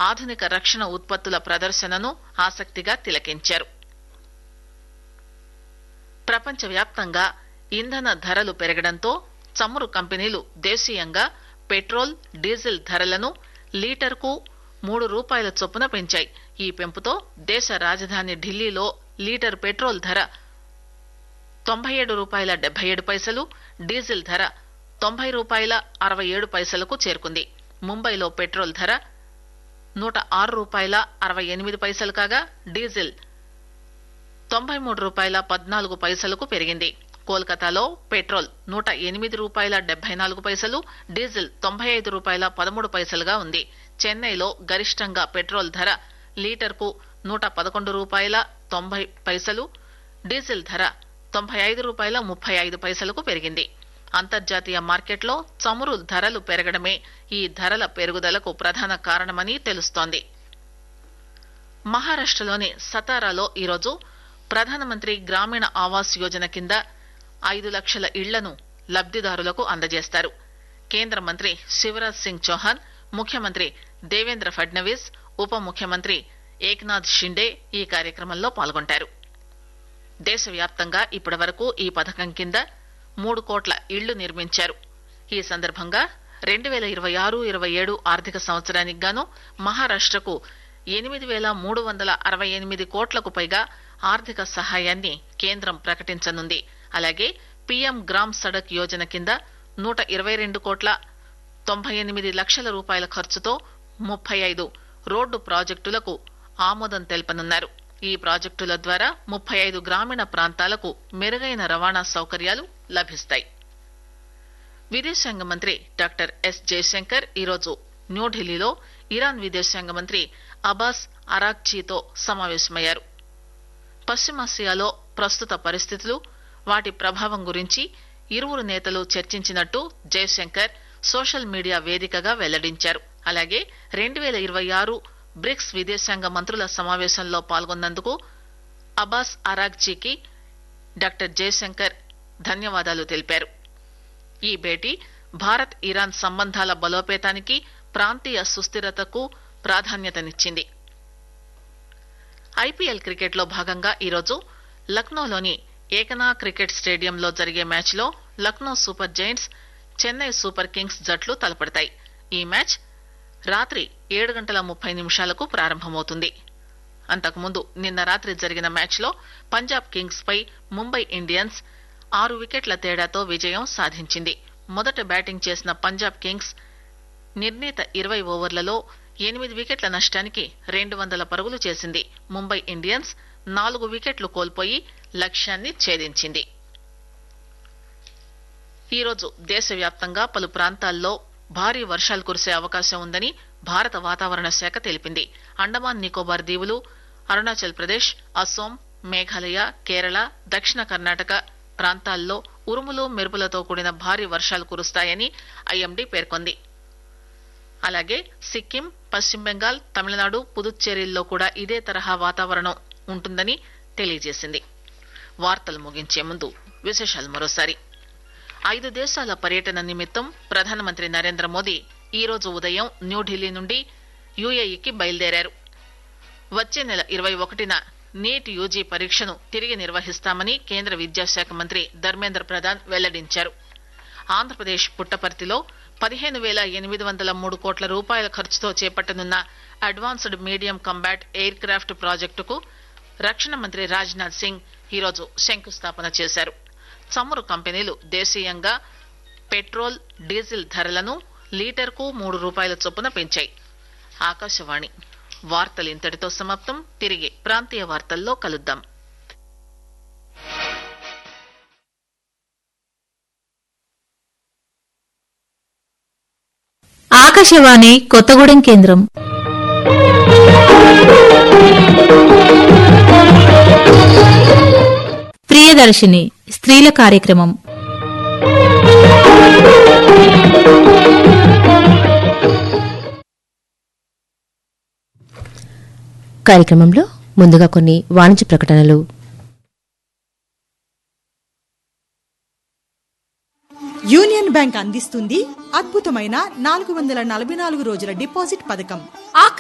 ఆధునిక రక్షణ ఉత్పత్తుల ప్రదర్శనను ఆసక్తిగా తిలకించారు ప్రపంచవ్యాప్తంగా ఇంధన ధరలు పెరగడంతో చమురు కంపెనీలు దేశీయంగా పెట్రోల్ డీజిల్ ధరలను లీటర్కు మూడు రూపాయల చొప్పున పెంచాయి ఈ పెంపుతో దేశ రాజధాని ఢిల్లీలో లీటర్ పెట్రోల్ ధర తొంభై ఏడు రూపాయల డెబ్బై ఏడు పైసలు డీజిల్ ధర తొంభై రూపాయల అరవై ఏడు పైసలకు చేరుకుంది ముంబైలో పెట్రోల్ ధర నూట ఆరు రూపాయల అరవై ఎనిమిది పైసలు కాగా డీజిల్ తొంభై మూడు రూపాయల పద్నాలుగు పైసలకు పెరిగింది కోల్కతాలో పెట్రోల్ నూట ఎనిమిది రూపాయల డెబ్బై నాలుగు పైసలు డీజిల్ తొంభై ఐదు రూపాయల పదమూడు పైసలుగా ఉంది చెన్నైలో గరిష్టంగా పెట్రోల్ ధర లీటర్కు నూట పదకొండు రూపాయల తొంభై పైసలు డీజిల్ ధర తొంభై ఐదు రూపాయల ముప్పై ఐదు పైసలకు పెరిగింది అంతర్జాతీయ మార్కెట్లో చమురు ధరలు పెరగడమే ఈ ధరల పెరుగుదలకు ప్రధాన కారణమని తెలుస్తోంది మహారాష్టలోని సతారాలో ఈరోజు ప్రధానమంత్రి గ్రామీణ ఆవాస్ యోజన కింద ఐదు లక్షల ఇళ్లను లబ్దిదారులకు అందజేస్తారు కేంద్ర మంత్రి శివరాజ్ సింగ్ చౌహాన్ ముఖ్యమంత్రి దేవేంద్ర ఫడ్నవీస్ ఉప ముఖ్యమంత్రి ఏక్నాథ్ షిండే ఈ కార్యక్రమంలో పాల్గొంటారు దేశవ్యాప్తంగా ఇప్పటి వరకు ఈ పథకం కింద మూడు కోట్ల ఇళ్లు నిర్మించారు ఈ సందర్భంగా రెండు వేల ఇరవై ఆరు ఇరవై ఏడు ఆర్థిక సంవత్సరానికి గాను మహారాష్టకు ఎనిమిది వేల మూడు వందల అరవై ఎనిమిది కోట్లకు పైగా ఆర్థిక సహాయాన్ని కేంద్రం ప్రకటించనుంది అలాగే పీఎం గ్రామ్ సడక్ యోజన కింద నూట ఇరవై రెండు కోట్ల తొంభై ఎనిమిది లక్షల రూపాయల ఖర్చుతో ముప్పై ఐదు రోడ్డు ప్రాజెక్టులకు ఆమోదం తెలపనున్నారు ఈ ప్రాజెక్టుల ద్వారా ముప్పై ఐదు గ్రామీణ ప్రాంతాలకు మెరుగైన రవాణా సౌకర్యాలు లభిస్తాయి విదేశాంగ మంత్రి డాక్టర్ ఎస్ జయశంకర్ ఈరోజు న్యూఢిల్లీలో ఇరాన్ విదేశాంగ మంత్రి అబాస్ అరాక్చీతో సమావేశమయ్యారు పశ్చిమాసియాలో ప్రస్తుత పరిస్థితులు వాటి ప్రభావం గురించి ఇరువురు నేతలు చర్చించినట్టు జయశంకర్ సోషల్ మీడియా వేదికగా వెల్లడించారు అలాగే రెండు వేల ఇరవై ఆరు బ్రిక్స్ విదేశాంగ మంత్రుల సమావేశంలో పాల్గొన్నందుకు అబాస్ అరాగ్జీకి డాక్టర్ జయశంకర్ ధన్యవాదాలు తెలిపారు ఈ భేటీ భారత్ ఇరాన్ సంబంధాల బలోపేతానికి ప్రాంతీయ సుస్థిరతకు ప్రాధాన్యతనిచ్చింది ఐపీఎల్ క్రికెట్ లో భాగంగా ఈరోజు లక్నోలోని ఏకనా క్రికెట్ స్టేడియంలో జరిగే మ్యాచ్ లో Lucknow super giants Chennai super kings జట్లు తలపడతాయి ఈ మ్యాచ్ రాత్రి ఏడు గంటల ముప్పై నిమిషాలకు ప్రారంభమవుతుంది అంతకుముందు నిన్న రాత్రి జరిగిన మ్యాచ్ లో పంజాబ్ కింగ్స్ పై ముంబై ఇండియన్స్ ఆరు వికెట్ల తేడాతో విజయం సాధించింది మొదట బ్యాటింగ్ చేసిన పంజాబ్ కింగ్స్ నిర్ణీత ఇరవై ఓవర్లలో ఎనిమిది వికెట్ల నష్టానికి రెండు వందల పరుగులు చేసింది ముంబై ఇండియన్స్ నాలుగు వికెట్లు కోల్పోయి లక్ష్యాన్ని ఛేదించింది ఈరోజు దేశవ్యాప్తంగా పలు ప్రాంతాల్లో భారీ వర్షాలు కురిసే అవకాశం ఉందని భారత వాతావరణ శాఖ తెలిపింది అండమాన్ నికోబార్ దీవులు అరుణాచల్ ప్రదేశ్ అస్సోం మేఘాలయ కేరళ దక్షిణ కర్ణాటక ప్రాంతాల్లో ఉరుములు మెరుపులతో కూడిన భారీ వర్షాలు కురుస్తాయని ఐఎండీ పేర్కొంది అలాగే సిక్కిం పశ్చిమ బెంగాల్ తమిళనాడు పుదుచ్చేరిల్లో కూడా ఇదే తరహా వాతావరణం ఉంటుందని తెలియజేసింది వార్తలు ముగించే ముందు విశేషాలు మరోసారి ఐదు దేశాల పర్యటన నిమిత్తం ప్రధానమంత్రి నరేంద్ర మోదీ ఈ రోజు ఉదయం న్యూఢిల్లీ నుండి యుఏఈకి బయలుదేరారు వచ్చే నెల ఇరవై ఒకటిన నీట్ యూజీ పరీక్షను తిరిగి నిర్వహిస్తామని కేంద్ర విద్యాశాఖ మంత్రి ధర్మేంద్ర ప్రధాన్ వెల్లడించారు ఆంధ్రప్రదేశ్ పుట్టపర్తిలో పదిహేను వేల ఎనిమిది వందల మూడు కోట్ల రూపాయల ఖర్చుతో చేపట్టనున్న advanced medium combat aircraft ప్రాజెక్టుకు రక్షణ మంత్రి రాజ్నాథ్ సింగ్ ఈరోజు శంకుస్థాపన చేశారు చమురు కంపెనీలు దేశీయంగా పెట్రోల్ డీజిల్ ధరలను లీటర్కు మూడు రూపాయల చొప్పున పెంచాయి ఆకాశవాణి వార్తలు ఇంతటితో సమాప్తం తిరిగి ప్రాంతీయ వార్తల్లో కలుద్దాం ఆకాశవాణి కొత్తగూడెం కేంద్రం ప్రియదర్శిని స్త్రీల కార్యక్రమం కార్యక్రమంలో ముందుగా కొన్ని వాణిజ్య ప్రకటనలు యూనియన్ బ్యాంక్ అందిస్తుంది అద్భుతమైన నాలుగు వందల నలభై నాలుగు రోజుల డిపాజిట్ పథకం